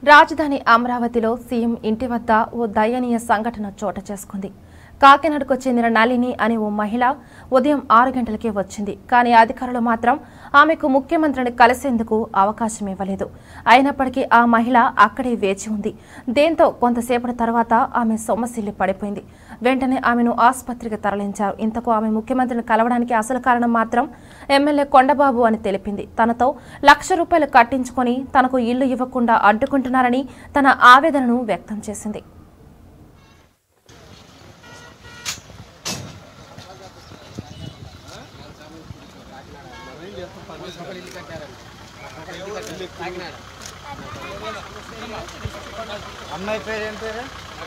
రాజధాని అమరావతిలో సీఎం ఇంటి వద్ద ఓ దయనీయ సంఘటన చోటు చేసుకుంది కాకినాడకు చెందిన నళిని అనే ఓ మహిళ ఉదయం ఆరు గంటలకే వచ్చింది కానీ అధికారులు మాత్రం ఆమెకు ముఖ్యమంత్రిని కలిసేందుకు అవకాశం ఇవ్వలేదు అయినప్పటికీ ఆ మహిళ అక్కడే వేచి ఉంది దీంతో కొంతసేపటి తర్వాత ఆమె సొమ్మసిల్లి పడిపోయింది వెంటనే ఆమెను ఆసుపత్రికి తరలించారు ఇంతకు ఆమె ముఖ్యమంత్రిని కలవడానికి అసలు కారణం మాత్రం ఎమ్మెల్యే కొండబాబు అని తెలిపింది తనతో లక్ష రూపాయలు కట్టించుకొని తనకు ఇల్లు ఇవ్వకుండా అడ్డుకుంటున్నారని తన ఆవేదనను వ్యక్తం చేసింది అమ్మాయి పేరు ఏం పేరు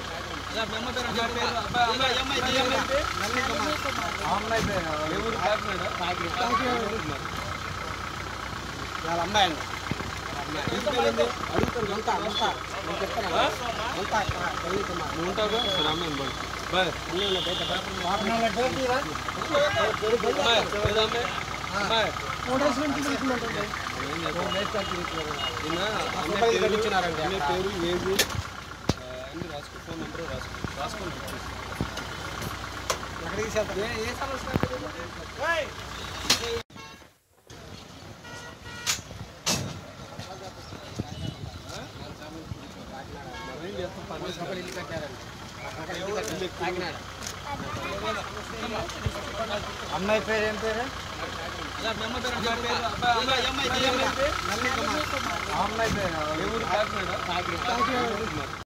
అమ్మాయి పేరు వాళ్ళ అమ్మాయి అండి పేరు ఏది రాసుకో ఫోన్ నెంబర్ రాసుకో రాసుకోండి ఎక్కడికి వెళ్తారు ఏ సమస్య అమ్మాయి పేరు ఏం పేరు అమ్మాయి పేరు